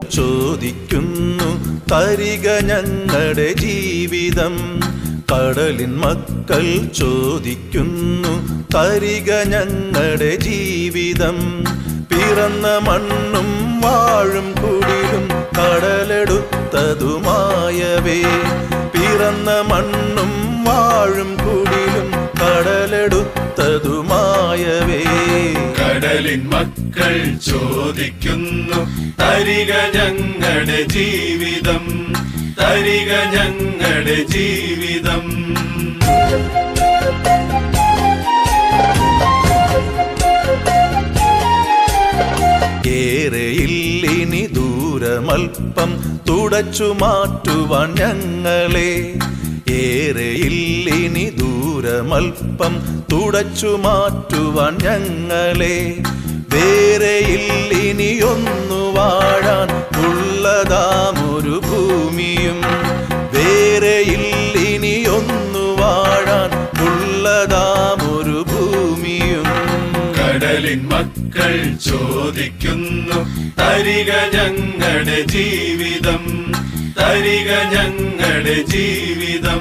ചോദിക്കുന്നു തരിക ഞങ്ങളുടെ ജീവിതം കടലിൻ മക്കൾ ചോദിക്കുന്നു തരിക ഞങ്ങളുടെ ജീവിതം പിറന്ന മണ്ണും വാഴും കുടിലും കടലെടുത്തതുമായവേ പിറന്ന മണ്ണും വാഴും കുടിലും കടലെടുത്തതുമായവേ കടലിൻ മക്കൾ ചോദിക്കുന്നു തരിക ഞങ്ങളുടെ ജീവിതം തരിക ഞങ്ങളുടെ ജീവിതം ഏറെയില്ലിനി ദൂരമൽപ്പം തുടച്ചു മാറ്റുവാൻ ഞങ്ങളെ ഏറെയില്ലിനി ദൂരമൽപ്പം തുടച്ചു മാറ്റുവാൻ ഞങ്ങളെ വേറെയില്ലിനി ഒന്നു വാഴാൻ ഉള്ളതാമൊരു ഭൂമിയും വേറെയില്ലിനി ഒന്നു വാഴാൻ ഉള്ളതാമൊരു ഭൂമിയും കടലിൻ മക്കൾ ചോദിക്കുന്നു തരിക ഞങ്ങളുടെ ജീവിതം തരിക ഞങ്ങളുടെ ജീവിതം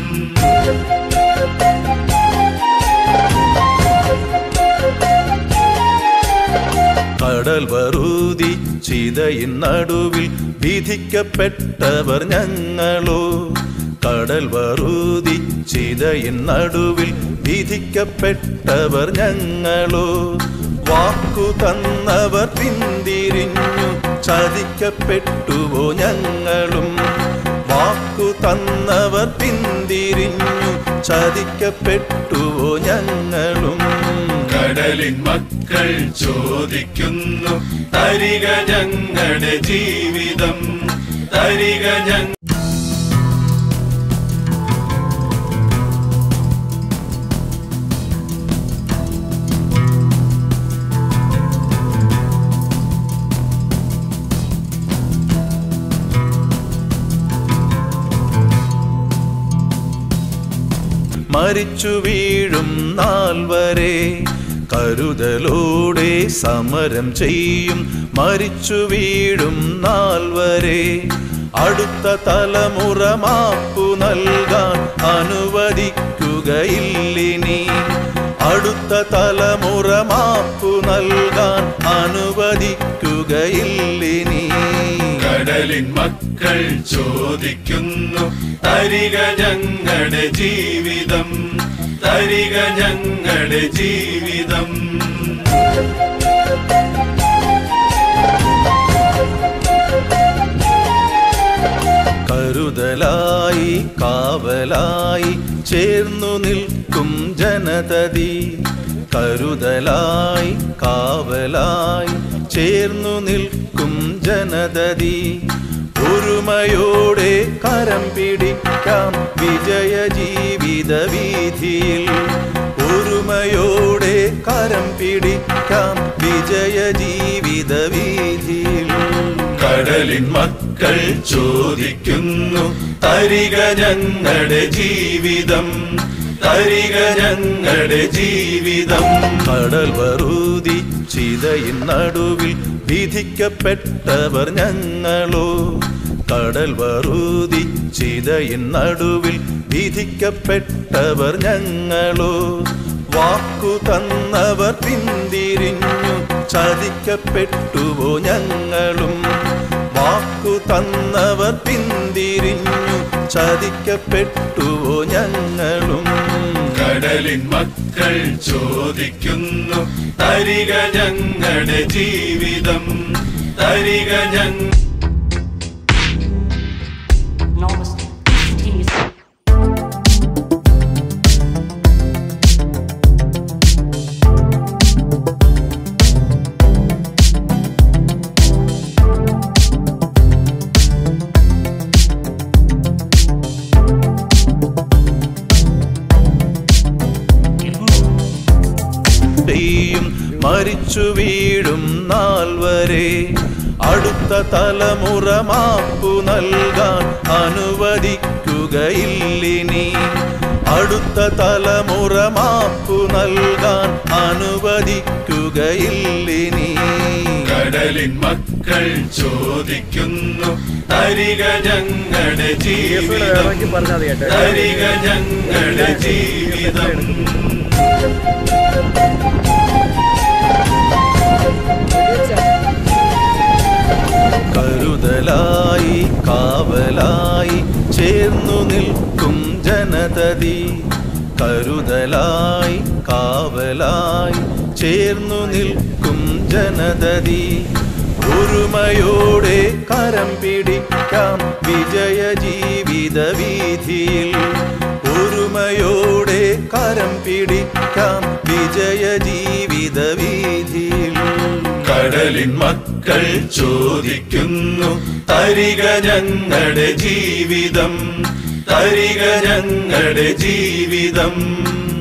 കടൽ വറുതി ചിതയിൻ നടുവിൽ വിധിക്കപ്പെട്ടവർ ഞങ്ങളോ കടൽ വറുതി ചിതയിൻ നടുവിൽ വിധിക്കപ്പെട്ടവർ ഞങ്ങളോ വാക്കു തന്നവർ പിന്തിരിഞ്ഞു ചതിക്കപ്പെട്ടുവോ ഞങ്ങളും വാക്കു തന്നവർ പിന്തിരിഞ്ഞു ചതിക്കപ്പെട്ടുവോ ഞങ്ങളും കടലിൻ മക്കൾ ചോദിക്കുന്നു തരിക ഞങ്ങളുടെ ജീവിതം തരിക ഞങ്ങ മരിച്ചു വീഴും നാൾ വരെ കരുതലോടെ സമരം ചെയ്യും മരിച്ചു വീഴും നാൾ വരെ അടുത്ത തലമുറ മാപ്പു നൽകാൻ അനുവദിക്കുകയില്ലിനി അടുത്ത തലമുറ മാപ്പു നൽകാൻ അനുവദിക്കുകയില്ലിനി കടലിൻ മക്കൾ ചോദിക്കുന്നു തരിക ഞങ്ങളുടെ ജീവിതം തരിക ഞങ്ങളുടെ ജീവിതം കരുതലായി കാവലായി ചേർന്നു നിൽക്കും ജനതതി കരുതലായി കാവലായി ചേർന്നു നിൽക്കും ജനതതി ഒരുമയോടെ കരം പിടിക്കാം വിജയ ജീവിത വീതിയിൽ ഒരുമയോടെ കരം പിടിക്കാം വിജയ ജീവിത വീതിയിൽ കടലിൻ മക്കൾ ചോദിക്കുന്നു തരിക ഞങ്ങളുടെ ജീവിതം തരിക ഞങ്ങളുടെ ജീവിതം കടൽ വറുതി ചിതയിൻ നടുവിൽ വിധിക്കപ്പെട്ടവർ ഞങ്ങളോ കടൽ വറുതി ചിതയിൻ നടുവിൽ വിധിക്കപ്പെട്ടവർ ഞങ്ങളോ വാക്കു തന്നവർ പിന്തിരിഞ്ഞു ചതിക്കപ്പെട്ടുവോ ഞങ്ങളും വാക്കു തന്നവർ പിന്തിരിഞ്ഞു ചതിക്കപ്പെട്ടുവോ ഞങ്ങളും കടലിൻ മക്കൾ ചോദിക്കുന്നു തരിക ഞങ്ങളുടെ ജീവിതം തരിക ഞങ്ങ enormous instantaneous ചെയ്യും മരിച്ചു വീഴും നാൾ വരെ അടുത്ത തലമുറ മാപ്പു നൽകാൻ അനുവദിക്കുകയില്ലിനി അടുത്ത അടുത്ത തലമുറ മാപ്പു നൽകാൻ അനുവദിക്കുകയില്ലിനി കടലിൻ മക്കൾ ചോദിക്കുന്നു തരിക ഞങ്ങളുടെ ജീവിതം തരിക ഞങ്ങളുടെ ജീവിതം കരുതലായി കാവലായി ചേർന്നു നിൽക്കും ജനതതി കരുതലായി കാവലായി ചേർന്നു നിൽക്കും ജനതതി ഒരുമയോടെ കരം പിടിക്കാം വിജയ ജീവിത വീതിയിൽ ഒരുമയോടെ കരം പിടിക്കാം വിജയ ജീവിത വീതിയിൽ കടലിൻ മക്കൾ ചോദിക്കുന്നു തരിക ഞങ്ങളുടെ ജീവിതം തരിക ഞങ്ങളുടെ ജീവിതം